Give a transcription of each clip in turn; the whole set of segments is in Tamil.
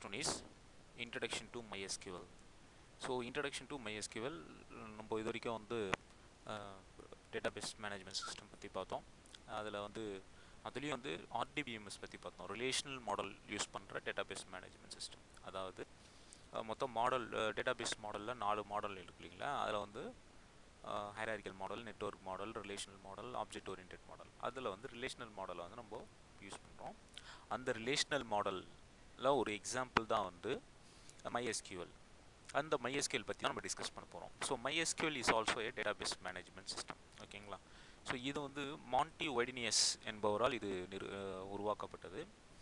One is introduction to MySQL so introduction to MySQL நம்ம இது வரைக்கும் வந்து டேட்டாபேஸ் மேனேஜ்மெண்ட் சிஸ்டம் பற்றி பார்த்தோம் அதில் வந்து அதுலேயும் வந்து ஆர்டிபிஎம்எஸ் பற்றி பார்த்தோம் ரிலேஷனல் மாடல் யூஸ் பண்ணுற டேட்டாபேஸ் மேனேஜ்மெண்ட் சிஸ்டம் அதாவது மொத்தம் மாடல் டேட்டாபேஸ் மாடலில் நாலு மாடல் இருக்கு இல்லைங்களா அதில் வந்து hierarchical model network model relational model object orient model அதில் வந்து ரிலேஷனல் மாடலை வந்து நம்ம யூஸ் பண்ணுறோம் அந்த ரிலேஷனல் மாடலில் ஒரு எக்ஸாம்பிள் தான் வந்து MySQL அந்த MySQL பற்றி தான் நம்ம டிஸ்கஸ் பண்ண போகிறோம் so MySQL is also a database management system ஓகேங்களா ஸோ இது வந்து மாண்டி ஒய்டினியஸ் என்பவரால் இது நிறு உருவாக்கப்பட்டது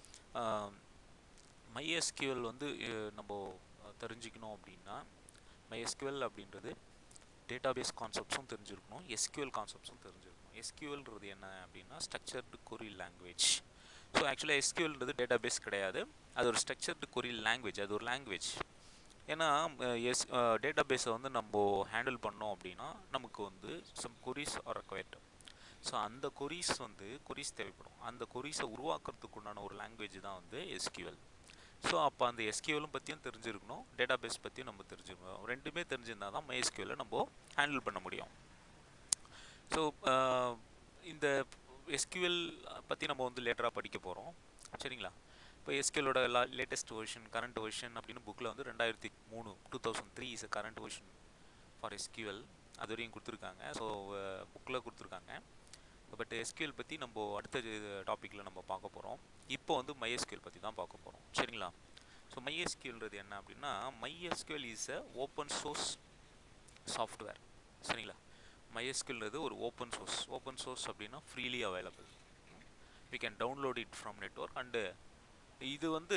MySQL வந்து நம்ம தெரிஞ்சுக்கணும் அப்படின்னா MySQL அப்படின்றது டேட்டாபேஸ் கான்செப்ட்ஸும் தெரிஞ்சிருக்கணும் எஸ்கியூஎல் கான்செப்ட்ஸும் தெரிஞ்சிருக்கணும் எஸ்கியூஎல்ன்றது என்ன அப்படின்னா ஸ்ட்ரக்சர்டு கொரி லாங்குவேஜ் ஸோ ஆக்சுவலாக எஸ்கியூஎல்ன்றது டேட்டாபேஸ் கிடையாது அது ஒரு ஸ்ட்ரக்சர்டு கொரி லாங்குவேஜ் அது ஒரு லாங்குவேஜ் ஏன்னா எஸ் டேட்டாபேஸை வந்து நம்ம ஹேண்டில் பண்ணோம் அப்படின்னா நமக்கு வந்து some queries are required so அந்த கொரிஸ் வந்து கொரிஸ் தேவைப்படும் அந்த கொரிஸை உருவாக்குறதுக்கு உண்டான ஒரு லாங்குவேஜ் தான் வந்து எஸ்கியூஎல் ஸோ அப்போ அந்த எஸ்கியூஎலும் பற்றியும் தெரிஞ்சிருக்கணும் டேட்டாபேஸ் பற்றியும் நம்ம தெரிஞ்சுக்கணும் ரெண்டுமே தெரிஞ்சிருந்தா தான் மைஎஸ்கியூஎலை நம்ம ஹேண்டில் பண்ண முடியும் ஸோ இந்த எஸ்கியூஎல் பற்றி நம்ம வந்து லேட்டராக படிக்க போகிறோம் சரிங்களா இப்போ எஸ்கியூலோட லா லேட்டஸ்ட் வெர்ஷன் கரண்ட் வெர்ஷன் அப்படின்னு புக்கில் வந்து ரெண்டாயிரத்தி மூணு two thousand three is current version for SQL அது வரையும் கொடுத்துருக்காங்க ஸோ புக்கில் கொடுத்துருக்காங்க பட் எஸ்கியூஎல் பற்றி நம்ம அடுத்த டாப்பிக்கில் நம்ம பார்க்க போகிறோம் இப்போ வந்து மைஎஸ்கியூஎல் பற்றி தான் பார்க்க போகிறோம் சரிங்களா ஸோ மைஎஸ்கியூல்ன்றது என்ன அப்படின்னா MySQL is a open source software சரிங்களா மைஎஸ்கியூல்ன்றது ஒரு ஓப்பன் சோர்ஸ் ஓப்பன் சோர்ஸ் அப்படின்னா freely available we can download it from network and இது வந்து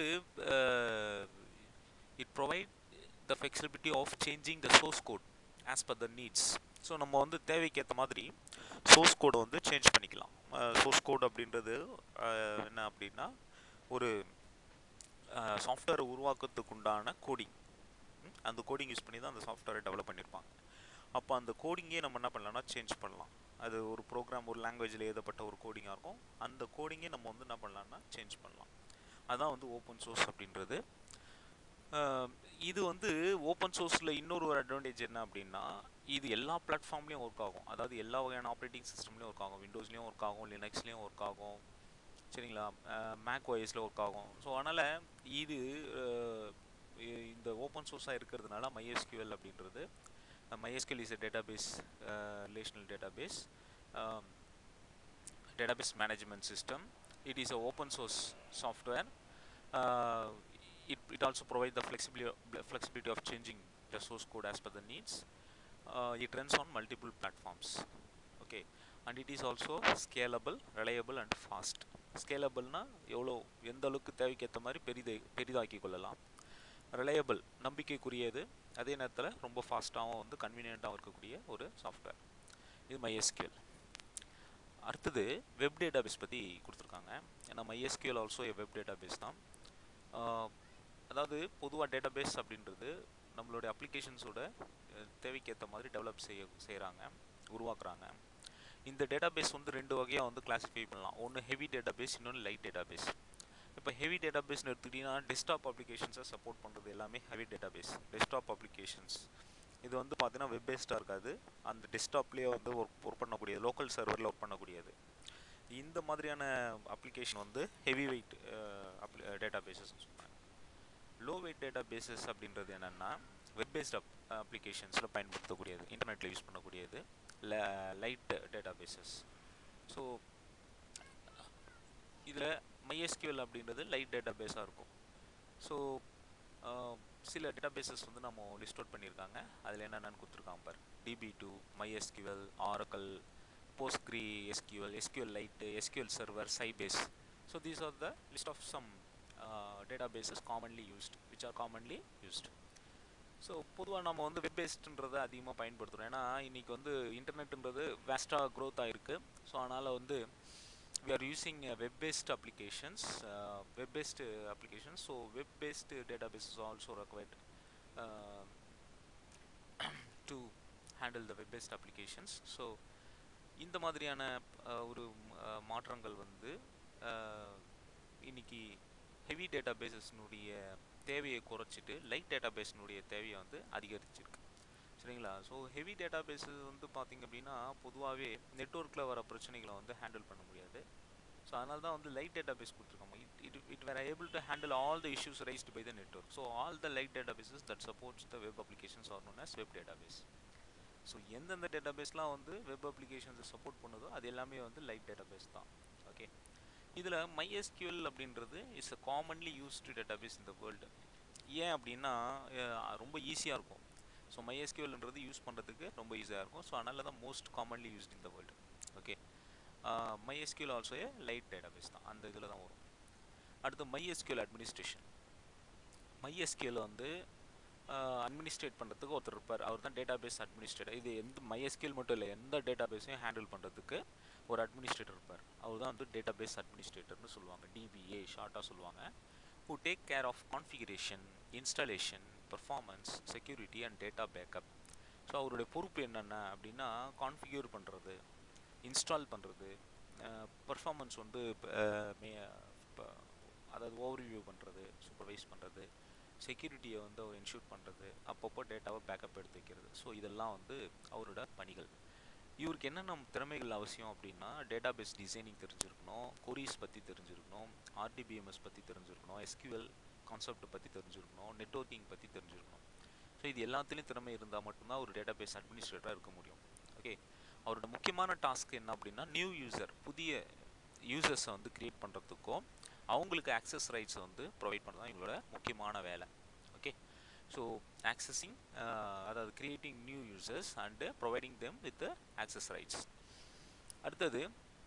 it provide the flexibility of changing the source code as per the needs so நம்ம வந்து தேவைக்கு ஏற்ற மாதிரி சோர்ஸ் கோடை வந்து சேஞ்ச் பண்ணிக்கலாம் சோர்ஸ் கோட் அப்படின்றது என்ன அப்படின்னா ஒரு சாஃப்ட்வேரை உருவாக்குறதுக்கு உண்டான கோடிங் அந்த கோடிங் யூஸ் பண்ணி தான் அந்த சாஃப்ட்வேரை டெவலப் பண்ணியிருப்பாங்க அப்போ அந்த கோடிங்கே நம்ம என்ன பண்ணலாம்னா சேஞ்ச் பண்ணலாம் அது ஒரு ப்ரோக்ராம் ஒரு லாங்குவேஜில் எழுதப்பட்ட ஒரு கோடிங்காக இருக்கும் அந்த கோடிங்கே நம்ம வந்து என்ன பண்ணலாம்னா சேஞ்ச் பண்ணலாம் அதான் வந்து ஓப்பன் சோர்ஸ் அப்படின்றது இது வந்து ஓப்பன் சோர்ஸில் இன்னொரு ஒரு அட்வான்டேஜ் என்ன அப்படின்னா இது எல்லா பிளாட்ஃபார்ம்லேயும் ஒர்க் ஆகும் அதாவது எல்லா வகையான ஆப்ரேட்டிங் சிஸ்டம்லேயும் ஒர்க் ஆகும் விண்டோஸ்லேயும் ஒர்க் ஆகும் லினக்ஸ்லேயும் ஒர்க் ஆகும் சரிங்களா மேக் ஒய்ஸில் ஒர்க் ஆகும் ஸோ அதனால் இது இந்த ஓப்பன் சோர்ஸாக இருக்கிறதுனால மைஎஸ்கியூஎல் அப்படின்றது MySQL is a database, uh, relational database, um, database management system. It is a open source software. Uh, it, it also provides the flexibility, flexibility of changing the source code as per the needs. Uh, it runs on multiple platforms. Okay, and it is also scalable, reliable and fast. ஸ்கேலபிள்னா எவ்வளோ எந்த அளவுக்கு தேவைக்கு ஏற்ற மாதிரி பெரிது பெரிதாக்கி கொள்ளலாம் ரிலையபிள் நம்பிக்கைக்குரியது அதே நேரத்தில் ரொம்ப ஃபாஸ்ட்டாகவும் வந்து கன்வீனியண்ட்டாகவும் இருக்கக்கூடிய ஒரு சாஃப்ட்வேர் இது மைஎஸ்கியூஎல் அடுத்தது வெப் டேட்டாபேஸ் பற்றி கொடுத்துருக்காங்க ஏன்னா MySQL also a web database தான் அதாவது பொதுவாக டேட்டாபேஸ் அப்படின்றது நம்மளுடைய அப்ளிகேஷன்ஸோட தேவைக்கு ஏற்ற மாதிரி டெவலப் செய்ய செய்கிறாங்க உருவாக்குறாங்க இந்த டேட்டாபேஸ் வந்து ரெண்டு வகையாக வந்து கிளாஸிஃபை பண்ணலாம் ஒன்று ஹெவி டேட்டாபேஸ் இன்னொன்று லைட் டேட்டாபேஸ் இப்போ ஹெவி டேட்டாபேஸ்னு எடுத்துக்கிட்டிங்கன்னா டெஸ்க்டாப் அப்ளிகேஷன்ஸை சப்போர்ட் பண்ணுறது எல்லாமே ஹெவி டேட்டாபேஸ் டெஸ்க்டாப் அப்ளிகேஷன்ஸ் இது வந்து பார்த்தீங்கன்னா வெப் பேஸ்டாக இருக்காது அந்த டெஸ்க்டாப்லேயே வந்து ஒர்க் ஒர்க் பண்ணக்கூடியது லோக்கல் சர்வரில் ஒர்க் பண்ணக்கூடியது இந்த மாதிரியான அப்ளிகேஷன் வந்து ஹெவி வெயிட் டேட்டாபேஸஸ் சொல்கிறாங்க லோ வெயிட் டேட்டாபேஸஸ் அப்படின்றது என்னென்னா வெப் பேஸ்ட் அப் அப்ளிகேஷன்ஸில் பயன்படுத்தக்கூடியது இன்டர்நெட்டில் யூஸ் பண்ணக்கூடியது லைட் டேட்டாபேஸஸ் ஸோ இதில் MySQL அப்படின்றது லைட் டேட்டா பேஸாக இருக்கும் ஸோ சில டேட்டா பேசஸ் வந்து நம்ம லிஸ்ட் அவுட் பண்ணியிருக்காங்க அதில் என்னென்னு கொடுத்துருக்காங்க for DB to MySQL Oracle PostgreSQL SQLite SQL server Sybase so these are the list of some databases commonly used which are commonly used so பொதுவாக நம்ம வந்து வெப் பேஸ்டுன்றதை அதிகமாக பயன்படுத்துகிறோம் ஏன்னா இன்றைக்கி வந்து இன்டர்நெட்டுன்றது வேஸ்ட்டாக க்ரோத் ஆகிருக்கு ஸோ அதனால் வந்து we are using uh, web-based applications uh, web-based uh, applications so web-based databases are also required to handle the web-based applications so இந்த மாதிரியான ஒரு மாற்றங்கள் வந்து இன்னைக்கு ஹெவி டேட்டா பேசஸ்னுடைய தேவையை குறைச்சிட்டு லைட் டேட்டா பேஸ்னுடைய தேவையை வந்து அதிகரிச்சிருக்கு சரிங்களா ஸோ ஹெவி டேட்டா பேஸு வந்து பார்த்திங்க அப்படின்னா பொதுவாகவே நெட்ஒர்க்கில் வர பிரச்சனைகளை வந்து ஹேண்டில் பண்ண முடியாது ஸோ அதனால தான் வந்து லைட் டேட்டா பேஸ் கொடுத்துருக்காங்க it it it were able to handle all the issues raised by the network so all the light databases that supports the web applications are known as web database so எந்தெந்த டேட்டா பேஸ்லாம் வந்து வெப் அப்ளிகேஷன்ஸை சப்போர்ட் பண்ணுதோ அது எல்லாமே வந்து லைட் டேட்டா பேஸ் தான் ஓகே இதில் MySQL அப்படின்றது is a commonly used database இந்த வேர்ல்டு ஏன் அப்படின்னா ரொம்ப ஈஸியாக இருக்கும் ஸோ MySQLன்றது யூஸ் பண்ணுறதுக்கு ரொம்ப ஈஸியாக இருக்கும் ஸோ அதனால தான் மோஸ்ட் காமன்லி யூஸ்ட் இந்த world okay MySQL also a light database தான் அந்த இதில் தான் வரும் அடுத்து MySQL அட்மினிஸ்ட்ரேஷன் MySQL வந்து அட்மினிஸ்ட்ரேட் பண்ணுறதுக்கு ஒருத்தர் இருப்பார் அவர் தான் டேட்டா பேஸ் அட்மினிஸ்ட்ரேட்டர் இது எந்த MySQL மட்டும் இல்லை எந்த டேட்டா பேஸையும் ஹேண்டில் பண்ணுறதுக்கு ஒரு அட்மினிஸ்ட்ரேட்டர் இருப்பார் அவர் தான் வந்து டேட்டா பேஸ் அட்மினிஸ்ட்ரேட்டர்னு சொல்லுவாங்க டிபிஏ ஷார்ட்டாக சொல்லுவாங்க who take care of configuration installation performance security and data backup so அவருடைய பொறுப்பு என்னென்ன அப்படின்னா கான்ஃபிகர் பண்ணுறது இன்ஸ்டால் பண்ணுறது பர்ஃபார்மன்ஸ் வந்து அதாவது ஓவர்வியூ பண்ணுறது சூப்பர்வைஸ் பண்ணுறது செக்யூரிட்டியை வந்து அவர் இன்ஷூர் பண்ணுறது அப்பப்போ டேட்டாவை பேக்கப் எடுத்து வைக்கிறது ஸோ இதெல்லாம் வந்து அவரோட பணிகள் இவருக்கு என்னென்ன திறமைகள் அவசியம் அப்படின்னா டேட்டா பேஸ் டிசைனிங் தெரிஞ்சிருக்கணும் கொரிஸ் பற்றி தெரிஞ்சிருக்கணும் ஆர்டிபிஎம்எஸ் பற்றி தெரிஞ்சிருக்கணும் எஸ்கியூஎல் கான்செப்ட் பற்றி தெரிஞ்சிருக்கணும் நெட்ஒர்க்கிங் பற்றி தெரிஞ்சிருக்கணும் ஸோ இது எல்லாத்துலேயும் திறமை இருந்தால் மட்டும்தான் ஒரு டேட்டா பேஸ் அட்மினிஸ்ட்ரேட்டராக இருக்க முடியும் ஓகே அவரோட முக்கியமான டாஸ்க் என்ன அப்படின்னா நியூ யூசர் புதிய யூசர்ஸை வந்து க்ரியேட் பண்ணுறதுக்கும் அவங்களுக்கு ஆக்சஸ் ரைட்ஸை வந்து ப்ரொவைட் பண்ணுறது தான் இவங்களோட முக்கியமான வேலை ஓகே ஸோ ஆக்சஸிங் அதாவது creating new users and providing them with access rights அடுத்தது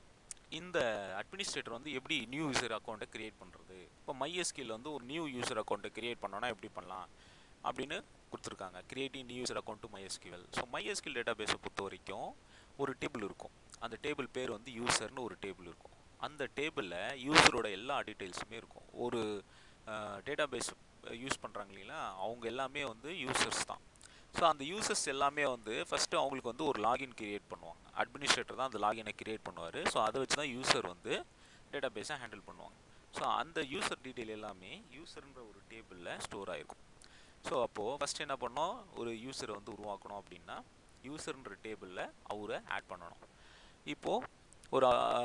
இந்த அட்மினிஸ்ட்ரேட்டர் வந்து எப்படி நியூ யூசர் அக்கௌண்ட்டை க்ரியேட் பண்ணுறது இப்போ மைஎஸ்கில் வந்து ஒரு நியூ யூசர் அக்கௌண்ட்டை க்ரியேட் பண்ணோன்னா எப்படி பண்ணலாம் அப்படின்னு கொடுத்துருக்காங்க creating new user account to MySQL so MySQL டேட்டா பேஸை பொறுத்த வரைக்கும் ஒரு டேபிள் இருக்கும் அந்த டேபிள் பேர் வந்து யூசர்னு ஒரு டேபிள் இருக்கும் அந்த டேபிளில் யூசரோட எல்லா டீட்டெயில்ஸுமே இருக்கும் ஒரு டேட்டா பேஸ் யூஸ் பண்ணுறாங்க இல்லைங்களா அவங்க எல்லாமே வந்து யூசர்ஸ் தான் ஸோ அந்த யூசர்ஸ் எல்லாமே வந்து ஃபஸ்ட்டு அவங்களுக்கு வந்து ஒரு லாகின் கிரியேட் பண்ணுவாங்க அட்மினிஸ்ட்ரேட்டர் தான் அந்த லாகினை கிரியேட் பண்ணுவார் ஸோ அதை வச்சு தான் யூசர் வந்து டேட்டா பேஸை ஹேண்டில் பண்ணுவாங்க ஸோ அந்த யூசர் டீட்டெயில் எல்லாமே யூசர்ன்ற ஒரு டேபிளில் ஸ்டோர் ஆகிருக்கும் ஸோ அப்போது ஃபஸ்ட் என்ன பண்ணோம் ஒரு யூசரை வந்து உருவாக்கணும் அப்படின்னா யூசர்ன்ற டேபிளில் அவரை ஆட் பண்ணணும் இப்போது ஒரு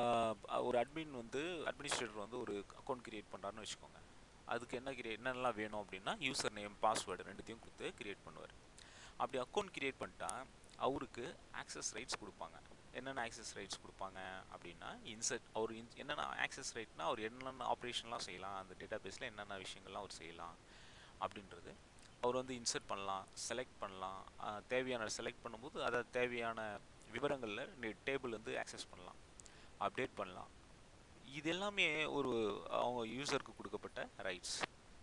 ஒரு அட்மின் வந்து அட்மினிஸ்ட்ரேட்டர் வந்து ஒரு அக்கௌண்ட் கிரியேட் பண்ணுறாருன்னு வச்சுக்கோங்க அதுக்கு என்ன கிரியேட் என்னென்னலாம் வேணும் அப்படின்னா யூசர் நேம் பாஸ்வேர்டு ரெண்டுத்தையும் கொடுத்து கிரியேட் பண்ணுவார் அப்படி அக்கௌண்ட் கிரியேட் பண்ணிட்டா அவருக்கு ஆக்சஸ் ரைட்ஸ் கொடுப்பாங்க என்னென்ன ஆக்சஸ் ரைட்ஸ் கொடுப்பாங்க அப்படின்னா இன்சர்ட் அவர் இன் என்னென்ன ஆக்சஸ் ரைட்னா அவர் என்னென்ன ஆப்ரேஷன்லாம் செய்யலாம் அந்த டேட்டா பேஸில் என்னென்ன விஷயங்கள்லாம் அவர் செய்யலாம் அப்படின்றது அவர் வந்து இன்சர்ட் பண்ணலாம் செலக்ட் பண்ணலாம் தேவையான செலக்ட் பண்ணும்போது அதை தேவையான விவரங்களில் டேபிள் வந்து ஆக்சஸ் பண்ணலாம் அப்டேட் பண்ணலாம் இது எல்லாமே ஒரு அவங்க யூசருக்கு கொடுக்கப்பட்ட ரைட்ஸ்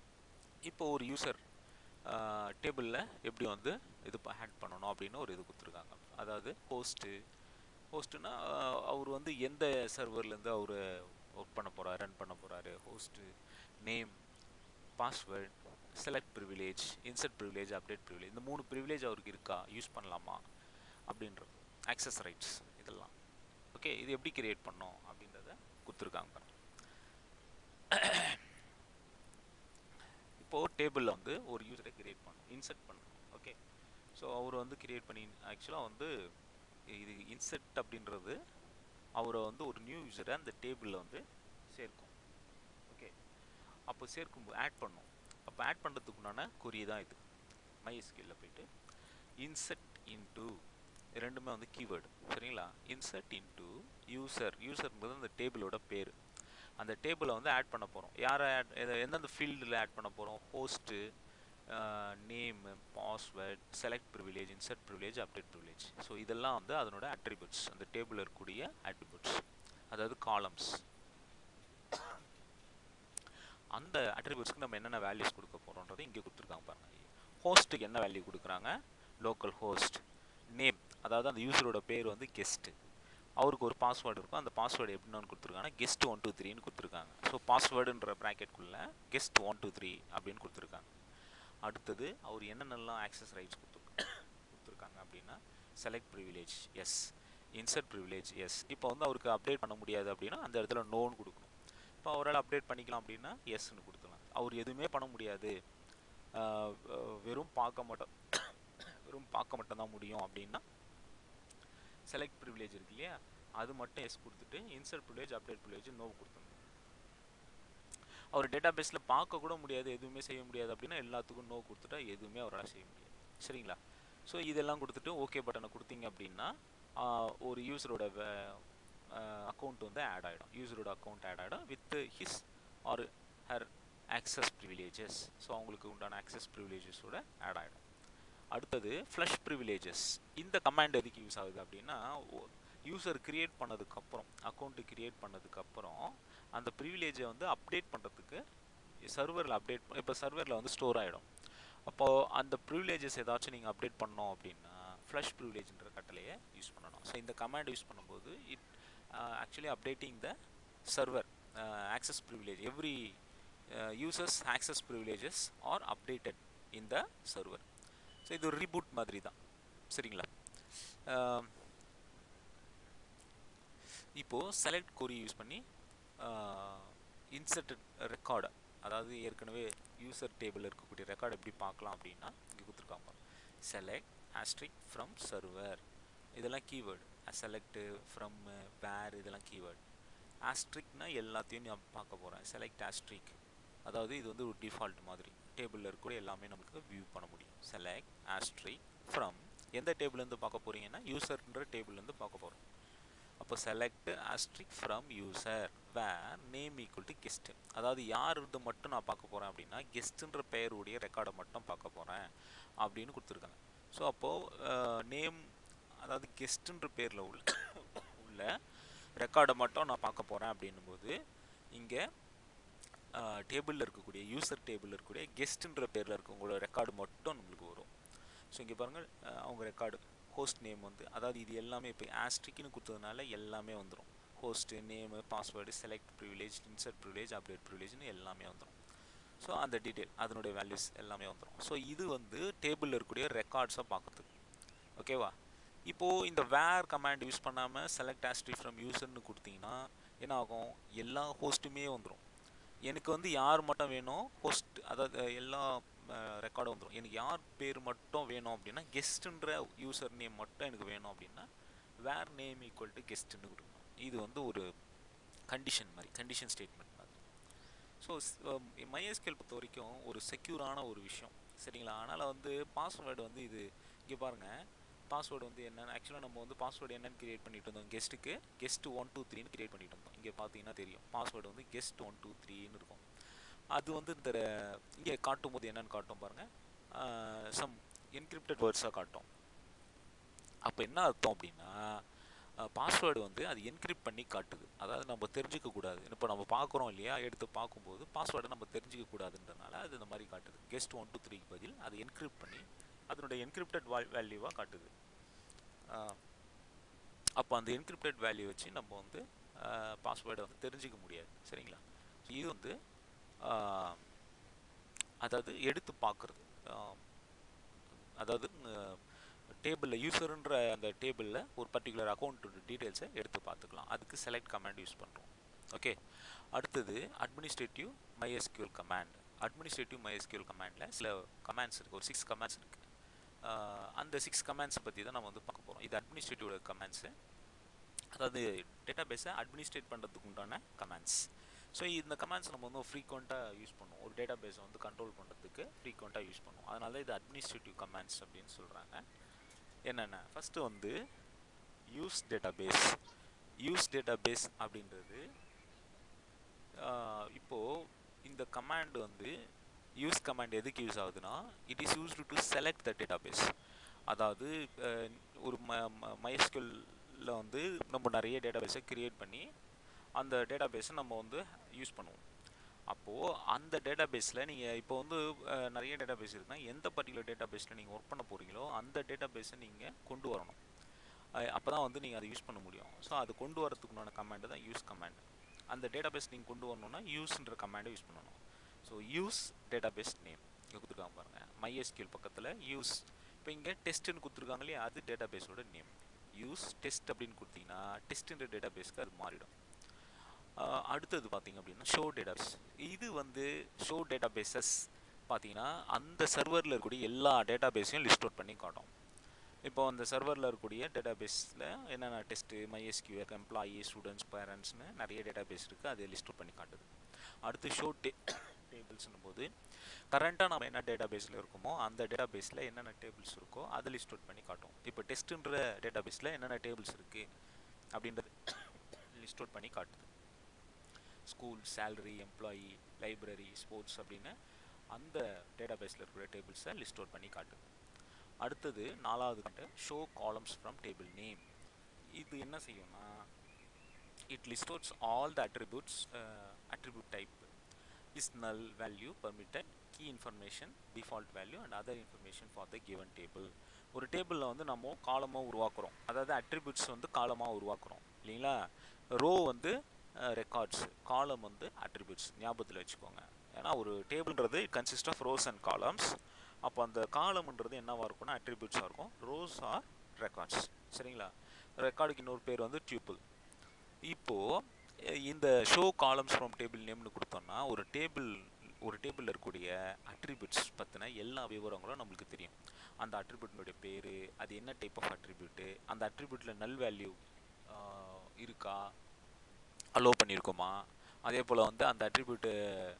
இப்போ ஒரு யூசர் டேபிளில் எப்படி வந்து இது ஹேண்ட் பண்ணணும் அப்படின்னு ஒரு இது கொடுத்துருக்காங்க அதாவது ஹோஸ்ட்டு ஹோஸ்ட்டுனா அவர் வந்து எந்த சர்வர்லேருந்து அவர் ஒர்க் பண்ண போகிறார் ரன் பண்ண போகிறாரு host name password select privilege insert privilege update privilege இந்த மூணு ப்ரிவிலேஜ் அவருக்கு இருக்கா யூஸ் பண்ணலாமா அப்படின்றது ஆக்சஸ் ரைட்ஸ் இதெல்லாம் ஓகே இது எப்படி கிரியேட் பண்ணோம் அப்படின்றத கொடுத்துருக்காங்க இப்போது டேபிளில் வந்து ஒரு யூசரை கிரியேட் பண்ணணும் இன்சர்ட் பண்ணணும் ஓகே ஸோ அவர் வந்து கிரியேட் பண்ணி ஆக்சுவலாக வந்து இது இன்சர்ட் அப்படின்றது அவரை வந்து ஒரு நியூ யூசரை அந்த டேபிளில் வந்து சேர்க்கும் ஓகே அப்போ சேர்க்கும் ஆட் பண்ணும் அப்போ ஆட் பண்ணுறதுக்குண்டான குறி தான் இது மைஎஸ்கியூவில் போயிட்டு இன்செர்ட் இன்டு ரெண்டுமே வந்து கீவேர்டு சரிங்களா இன்சர்ட் இன்டு யூசர் யூசர்ன்றது அந்த டேபிளோட பேர் அந்த டேபிளை வந்து ஆட் பண்ண போகிறோம் யாரை ஆட் எந்தெந்த ஃபீல்டில் ஆட் பண்ண போகிறோம் host name password select privilege insert privilege update privilege so இதெல்லாம் வந்து அதனோட அட்ரிபியூட்ஸ் அந்த டேபிளில் இருக்கக்கூடிய அட்ரிபியூட்ஸ் அதாவது காலம்ஸ் அந்த அட்ரிபியூட்ஸ்க்கு நம்ம என்னென்ன வேல்யூஸ் கொடுக்க போகிறோன்றது இங்கே கொடுத்துருக்காங்க பாருங்கள் ஹோஸ்ட்டுக்கு என்ன வேல்யூ கொடுக்குறாங்க லோக்கல் ஹோஸ்ட் நேம் அதாவது அந்த யூசரோட பேர் வந்து கெஸ்ட்டு அவருக்கு ஒரு பாஸ்வேர்டு இருக்கும் அந்த பாஸ்வேர்டு எப்படின்னு கொடுத்துருக்காங்கன்னா கெஸ்ட் ஒன் டூ த்ரீன்னு கொடுத்துருக்காங்க ஸோ பாஸ்வேர்டுன்ற ப்ராக்கெட்குள்ளே கெஸ்ட் ஒன் டூ த்ரீ அப்படின்னு கொடுத்துருக்காங்க அடுத்தது அவர் என்னென்னலாம் ஆக்சஸ் ரைட்ஸ் கொடுத்து கொடுத்துருக்காங்க அப்படின்னா select privilege yes insert privilege yes இப்போ வந்து அவருக்கு அப்டேட் பண்ண முடியாது அப்படின்னா அந்த இடத்துல நோன் கொடுக்கணும் இப்போ அவரால் அப்டேட் பண்ணிக்கலாம் அப்படின்னா எஸ்ன்னு கொடுத்துலாம் அவர் எதுவுமே பண்ண முடியாது ஆஹ் அஹ் வெறும் பார்க்க மட்டும் வெறும் பார்க்க மட்டும் தான் முடியும் அப்படின்னா செலக்ட் ப்ரிவிலேஜ் இருக்கு இல்லையா அது மட்டும் எஸ் கொடுத்துட்டு insert privilege update privilege no கொடுத்துருங்க அவர் டேட்டா பேஸில் பார்க்க கூட முடியாது எதுவுமே செய்ய முடியாது அப்படின்னா எல்லாத்துக்கும் நோ கொடுத்துட்டா எதுவுமே அவரால் செய்ய முடியாது சரிங்களா ஸோ இதெல்லாம் கொடுத்துட்டு ஓகே பட்டனை கொடுத்தீங்க அப்படின்னா ஆஹ் ஒரு யூஸரோட அக்கௌண்ட் வந்து ஆட் ஆகிடும் யூஸரோட அக்கௌண்ட் ஆட் ஆகிடும் with his or her access privileges so அவங்களுக்கு உண்டான ஆக்சஸ் ப்ரிவிலேஜஸோட ஆட் ஆகிடும் அடுத்தது ஃப்ளஷ் ப்ரிவிலேஜஸ் இந்த கமாண்ட் எதுக்கு யூஸ் ஆகுது அப்படின்னா யூசர் கிரியேட் பண்ணதுக்கப்புறம் அக்கௌண்ட்டு கிரியேட் பண்ணதுக்கப்புறம் அந்த ப்ரிவிலேஜை வந்து அப்டேட் பண்ணுறதுக்கு சர்வரில் அப்டேட் இப்போ சர்வரில் வந்து ஸ்டோர் ஆகிடும் அப்போது அந்த ப்ரிவிலேஜஸ் ஏதாச்சும் நீங்கள் அப்டேட் பண்ணோம் அப்படின்னா ஃப்ளஷ் ப்ரிவிலேஜ்ன்ற கட்டளையை யூஸ் பண்ணணும் ஸோ இந்த கமாண்ட் யூஸ் பண்ணும்போது it actually updating the server access privilege every users access privileges are updated in the server so இது ஒரு ரீபூட் மாதிரி தான் சரிங்களா இப்போது செலக்ட் கோரி யூஸ் பண்ணி இன்சர்டட் ரெக்கார்டை அதாவது ஏற்கனவே யூசர் டேபிள் இருக்கக்கூடிய ரெக்கார்டு எப்படி பார்க்கலாம் அப்படின்னா இங்கே கொடுத்துருக்காங்க செலக்ட் ஆஸ்ட்ரிக் ஃப்ரம் சர்வர் இதெல்லாம் கீவேர்டு செலக்டு ஃப்ரம் வேர் இதெல்லாம் கீவேர்டு ஆஸ்ட்ரிக்னா எல்லாத்தையும் நான் பார்க்க போகிறேன் செலக்ட் ஆஸ்ட்ரிக் அதாவது இது வந்து ஒரு டிஃபால்ட் மாதிரி டேபிளில் இருக்கக்கூடிய எல்லாமே நமக்கு வியூ பண்ண முடியும் செலக்ட் ஆஸ்ட்ரிக் ஃப்ரம் எந்த டேபிள்லேருந்து பார்க்க போகிறீங்கன்னா யூசர்ன்ற டேபிள்லேருந்து பார்க்க போகிறோம் அப்போ select asterisk from user where name equal to guest அதாவது யார் இது மட்டும் நான் பார்க்க போகிறேன் அப்படின்னா கெஸ்ட்டுன்ற பெயருடைய ரெக்கார்டை மட்டும் பார்க்க போகிறேன் அப்படின்னு கொடுத்துருக்காங்க ஸோ அப்போது நேம் அதாவது கெஸ்ட்டுன்ற பேரில் உள்ள உள்ள ரெக்கார்டை மட்டும் நான் பார்க்க போகிறேன் அப்படின்னும் போது இங்கே டேபிளில் இருக்கக்கூடிய யூசர் டேபிளில் இருக்கக்கூடிய கெஸ்ட்டுன்ற பேரில் இருக்கவங்களோட ரெக்கார்டு மட்டும் நம்மளுக்கு வரும் ஸோ இங்கே பாருங்கள் அவங்க ரெக்கார்டு ஹோஸ்ட் நேம் வந்து அதாவது இது எல்லாமே இப்போ ஆஸ்ட்ரிக்னு கொடுத்ததுனால எல்லாமே வந்துடும் host name password select privilege insert privilege update ப்ரிவிலேஜ்னு எல்லாமே வந்துடும் ஸோ அந்த டீட்டெயில் அதனுடைய வேல்யூஸ் எல்லாமே வந்துடும் ஸோ இது வந்து டேபிளில் இருக்கக்கூடிய ரெக்கார்ட்ஸை பார்க்குறதுக்கு ஓகேவா இப்போது இந்த வேர் கமாண்ட் யூஸ் பண்ணாமல் செலக்ட் ஆஸ்ட்ரி ஃப்ரம் யூசர்னு கொடுத்தீங்கன்னா என்ன ஆகும் எல்லா ஹோஸ்ட்டுமே வந்துடும் எனக்கு வந்து யார் மட்டும் வேணும் ஹோஸ்ட் அதாவது எல்லா ரெக்கார்டும் வந்துடும் எனக்கு யார் பேர் மட்டும் வேணும் அப்படின்னா கெஸ்ட்டுன்ற யூசர் நேம் மட்டும் எனக்கு வேணும் அப்படின்னா வேர் நேம் ஈக்குவல் டு கெஸ்ட்டுன்னு கொடுக்கணும் இது வந்து ஒரு கண்டிஷன் மாதிரி கண்டிஷன் ஸ்டேட்மெண்ட் மாதிரி ஸோ மைஎஸ்கேல் பொறுத்த வரைக்கும் ஒரு செக்யூரான ஒரு விஷயம் சரிங்களா அதனால் வந்து பாஸ்வேர்டு வந்து இது இங்கே பாருங்கள் பாஸ்வேர்டு வந்து என்னென்னு ஆக்சுவலாக நம்ம வந்து பாஸ்வேர்டு என்னென்னு கிரியேட் பண்ணிட்டு இருந்தோம் கெஸ்ட்டுக்கு கெஸ்ட் ஒன் டூ த்ரீன்னு கிரியேட் பண்ணிட்டு இருந்தோம் இங்கே பார்த்தீங்கன்னா தெரியும் பாஸ்வேர்டு வந்து கெஸ்ட் ஒன் டூ த்ரீன்னு இருக்கும் அது வந்து இந்த இங்கே காட்டும் போது என்னென்னு காட்டும் பாருங்கள் சம் என்கிரிப்டட் வேர்ட்ஸாக காட்டும் அப்போ என்ன அர்த்தம் அப்படின்னா பாஸ்வேர்டு வந்து அது என்கிரிப்ட் பண்ணி காட்டுது அதாவது நம்ம தெரிஞ்சிக்க கூடாது இப்போ நம்ம பார்க்குறோம் இல்லையா எடுத்து பார்க்கும்போது பாஸ்வேர்டை நம்ம தெரிஞ்சிக்க கூடாதுன்றனால அது இந்த மாதிரி காட்டுது கெஸ்ட் ஒன் டூ த்ரீக்கு பதில் அது என்கிரிப்ட் பண்ணி அதனுடைய என்கிரிப்டட் வேல்யூவாக காட்டுது அப்போ அந்த என்கிரிப்டட் வேல்யூ வச்சு நம்ம வந்து பாஸ்வேர்டை வந்து தெரிஞ்சிக்க முடியாது சரிங்களா இது வந்து அதாவது எடுத்து பார்க்குறது அதாவது டேபிளில் யூசருன்ற அந்த டேபிளில் ஒரு பர்டிகுலர் அக்கௌண்ட்டோட டீட்டெயில்ஸை எடுத்து பார்த்துக்கலாம் அதுக்கு செலக்ட் கமாண்ட் யூஸ் பண்ணுறோம் ஓகே அடுத்தது administrative MySQL command administrative MySQL கமாண்டில் சில கமாண்ட்ஸ் இருக்குது ஒரு சிக்ஸ் கமாண்ட்ஸ் இருக்குது அந்த சிக்ஸ் கமாண்ட்ஸை பற்றி தான் நம்ம வந்து பார்க்க போகிறோம் இது அட்மினிஸ்ட்ரேட்டிவோட கமாண்ட்ஸு அதாவது டேட்டா பேஸை அட்மினிஸ்ட்ரேட் பண்ணுறதுக்கு உண்டான கமாண்ட்ஸ் ஸோ இந்த கமாண்ட்ஸ் நம்ம வந்து ஃப்ரீக்வெண்ட்டாக யூஸ் பண்ணுவோம் ஒரு டேட்டா பேஸை வந்து கண்ட்ரோல் பண்ணுறதுக்கு ஃப்ரீக்வெண்ட்டாக யூஸ் பண்ணுவோம் அதனால இது அட்மினிஸ்ட்ரேட்டிவ் கமாண்ட்ஸ் அப்படின்னு சொல்கிறாங்க என்னென்ன ஃபஸ்ட்டு வந்து use database use database அப்படின்றது இப்போது இந்த கமாண்ட் வந்து யூஸ் கமாண்ட் எதுக்கு யூஸ் ஆகுதுன்னா it is used to select the database அதாவது ஒரு ம மைஸ்கியூலில் வந்து நம்ம நிறைய டேட்டா பேஸை க்ரியேட் பண்ணி அந்த டேட்டா பேஸை நம்ம வந்து யூஸ் பண்ணுவோம் அப்போது அந்த டேட்டா பேஸில் நீங்கள் இப்போ வந்து நிறைய டேட்டா பேஸ் இருக்குன்னா எந்த பர்டிகுலர் டேட்டா பேஸில் நீங்கள் ஒர்க் பண்ண போகிறீங்களோ அந்த டேட்டா பேஸை நீங்கள் கொண்டு வரணும் அப்போ தான் வந்து நீங்கள் அதை யூஸ் பண்ண முடியும் ஸோ அது கொண்டு வரதுக்குண்டான கமாண்டு தான் யூஸ் கமாண்ட் அந்த டேட்டா பேஸ் நீங்கள் கொண்டு வரணும்னா யூஸ்ன்ற கமாண்டை யூஸ் பண்ணணும் so use database name இங்கே கொடுத்துருக்காங்க பாருங்கள் மைஎஸ்கியூல் பக்கத்தில் யூஸ் இப்போ இங்கே டெஸ்ட்டுன்னு கொடுத்துருக்காங்க இல்லையா அது டேட்டா பேஸோட நேம் யூஸ் டெஸ்ட் அப்படின்னு கொடுத்தீங்கன்னா டெஸ்ட்டுன்ற டேட்டா பேஸ்க்கு அது மாறிடும் ஆஹ் அடுத்தது பார்த்தீங்க அப்படின்னா ஷோ டேட்டாபேஸ் இது வந்து ஷோ டேட்டாபேசஸ் பார்த்தீங்கன்னா அந்த சர்வரில் இருக்கக்கூடிய எல்லா டேட்டாபேஸையும் லிஸ்ட் அவுட் பண்ணி காட்டும் இப்போ அந்த சர்வரில் இருக்கக்கூடிய டேட்டாபேஸில் என்னென்ன டெஸ்ட்டு மைஎஸ்கியூஎல் எம்ப்ளாயி ஸ்டூடெண்ட்ஸ் பேரண்ட்ஸ்னு நிறைய டேட்டாபேஸ் இருக்குது அதை லிஸ்ட் அவுட் பண்ணி காட்டுது அடுத்து ஷோ டே டேபிள்ஸ்னும் போது கரண்ட்டாக நம்ம என்ன டேட்டாபேஸில் இருக்குமோ அந்த டேட்டாபேஸில் என்னென்ன டேபிள்ஸ் இருக்கோ அதை லிஸ்ட் அவுட் பண்ணி காட்டும் இப்போ டெஸ்ட்டுன்ற டேட்டாபேஸில் என்னென்ன டேபிள்ஸ் இருக்குது அப்படின்றது லிஸ்ட் அவுட் பண்ணி காட்டுது school salary employee library sports அப்படின்னு அந்த டேட்டாபேஸில் இருக்கிற டேபிள்ஸை லிஸ்ட் அவுட் பண்ணி காட்டுது அடுத்தது நாலாவது கண்டு show columns from table name இது என்ன செய்யும்னா it list outs all the attributes attribute type is null value permitted key information default value and other information for the given table ஒரு டேபிளில் வந்து நம்ம காலமாக உருவாக்குறோம் அதாவது அட்ரிபியூட்ஸ் வந்து காலமாக உருவாக்குறோம் இல்லைங்களா ரோ வந்து ரெக்கார்ட்ஸ் காலம் வந்து அட்ரிபியூட்ஸ் ஞாபகத்தில் வச்சுக்கோங்க ஏன்னா ஒரு டேபிள்ன்றது it consist of rows and columns அப்போ அந்த காலம்ன்றது என்னவாக இருக்கும்னா அட்ரிபியூட்ஸாக இருக்கும் ரோஸ் ஆர் ரெக்கார்ட்ஸ் சரிங்களா ரெக்கார்டுக்கு இன்னொரு பேர் வந்து டியூபிள் இப்போது இந்த ஷோ காலம்ஸ் ஃப்ரம் டேபிள் நேம்னு கொடுத்தோம்னா ஒரு டேபிள் ஒரு டேபிளில் இருக்கக்கூடிய அட்ரிபியூட்ஸ் பற்றின எல்லா விவரங்களும் நம்மளுக்கு தெரியும் அந்த அட்ரிபியூட்னுடைய பேர் அது என்ன டைப் ஆஃப் அட்ரிபியூட்டு அந்த அட்ரிபியூட்டில் நல் வேல்யூ இருக்கா அலோவ் பண்ணியிருக்கோமா அதே போல் வந்து அந்த அட்ரிபியூட்டு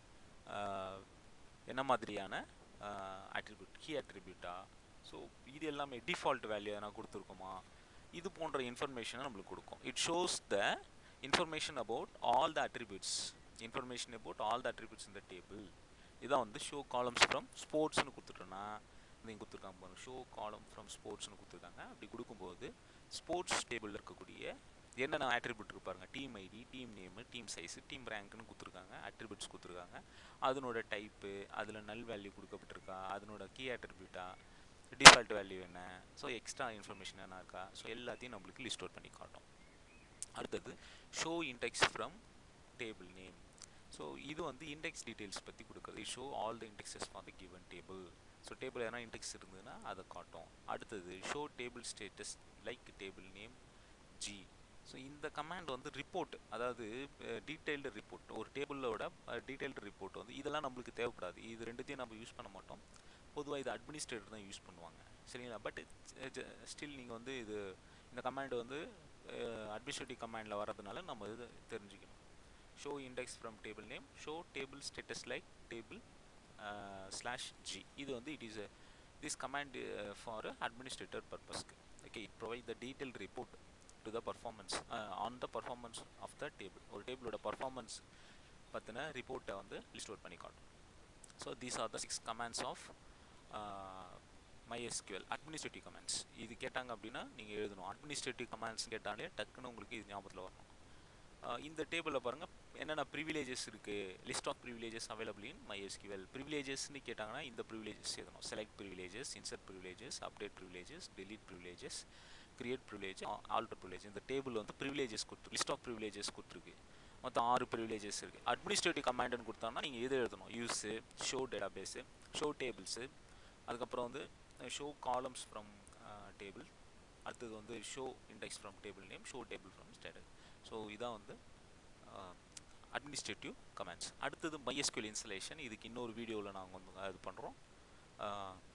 என்ன மாதிரியான அட்ரிபியூட் கீ அட்ரிபியூட்டா ஸோ இது எல்லாமே டிஃபால்ட் வேல்யூ எதனா கொடுத்துருக்கோமா இது போன்ற இன்ஃபர்மேஷனை நம்மளுக்கு கொடுக்கும் it shows the information about all the attributes information about all the attributes in the table இதான் வந்து ஷோ காலம்ஸ் ஃப்ரம் ஸ்போர்ட்ஸ்னு கொடுத்துட்டோன்னா நீங்கள் கொடுத்துருக்காங்க பாருங்க ஷோ காலம் ஃப்ரம் ஸ்போர்ட்ஸ்னு கொடுத்துருக்காங்க அப்படி கொடுக்கும்போது ஸ்போர்ட்ஸ் டேபிளில் இருக்கக்கூடிய என்னென்ன ஆட்ரிபியூட் இருப்பாருங்க team ID team name team size team ரேங்க்னு கொடுத்துருக்காங்க ஆட்ரிபியூட்ஸ் கொடுத்துருக்காங்க அதனோட டைப்பு அதில் நல் வேல்யூ கொடுக்கப்பட்டிருக்கா அதனோட கீ ஆட்ரிபியூட்டா டிஃபால்ட் வேல்யூ என்ன ஸோ எக்ஸ்ட்ரா இன்ஃபர்மேஷன் என்ன இருக்கா ஸோ எல்லாத்தையும் நம்மளுக்கு லிஸ்ட் அவுட் பண்ணி காட்டும் அடுத்தது show index from table name so இது வந்து இண்டெக்ஸ் டீட்டெயில்ஸ் பற்றி கொடுக்குறது show all the indexes for the given table so table எதனா இண்டெக்ஸ் இருந்ததுன்னா அதை காட்டும் அடுத்தது show table status like table name G so இந்த கமாண்ட் வந்து ரிப்போர்ட் அதாவது டீட்டெயில்டு ரிப்போர்ட் ஒரு டேபிளோட டீட்டெயில்டு ரிப்போர்ட் வந்து இதெல்லாம் நம்மளுக்கு தேவைப்படாது இது ரெண்டுத்தையும் நம்ம யூஸ் பண்ண மாட்டோம் பொதுவாக இது அட்மினிஸ்ட்ரேட்டர் தான் யூஸ் பண்ணுவாங்க சரிங்களா பட் ஸ்டில் நீங்கள் வந்து இது இந்த கமாண்ட் வந்து அட்மினிஸ்ட்ரேட்டிவ் கமாண்டில் வரதுனால நம்ம இது தெரிஞ்சுக்கணும் show index from table name show table status like table slash G இது வந்து it is this command for administrator பர்பஸ்க்கு okay it provide the detail report to the performance on the performance of the table ஒரு டேபிளோட பர்ஃபார்மன்ஸ் பற்றின ரிப்போர்ட்டை வந்து லிஸ்ட் அவுட் பண்ணி காட்டும் so these are the six commands of MySQL administrative comments இது கேட்டாங்க அப்படின்னா நீங்கள் எழுதணும் அட்மினிஸ்ட்ரேட்டிவ் கமெண்ட்ஸ் கேட்டாலே டக்குன்னு உங்களுக்கு இது ஞாபகத்தில் வரணும் இந்த டேபிளில் பாருங்கள் என்னென்ன ப்ரிவிலேஜஸ் இருக்குது list of privileges available in MySQL ப்ரிவிலேஜஸ்னு கேட்டாங்கன்னா இந்த ப்ரிவிலேஜஸ் எழுதணும் select privileges insert privileges update privileges delete privileges create privilege alter privilege இந்த டேபிள் வந்து ப்ரிவிலேஜஸ் கொடுத்து லிஸ்ட் ஆஃப் ப்ரிவிலேஜஸ் கொடுத்துருக்கு மொத்தம் ஆறு ப்ரிவிலேஜஸ் இருக்குது அட்மினிஸ்ட்ரேட்டிவ் கமாண்டுன்னு கொடுத்தோம்னா நீங்கள் எது எழுதணும் use show database show tables அதுக்கப்புறம் வந்து ஷோ காலம்ஸ் ஃப்ரம் டேபிள் அடுத்தது வந்து show index from table name show table from status so இதான் வந்து அட்மினிஸ்ட்ரேட்டிவ் கமெண்ட்ஸ் அடுத்தது MySQL இன்ஸ்டலேஷன் இதுக்கு இன்னொரு வீடியோவில் நாங்கள் வந்து இது பண்ணுறோம்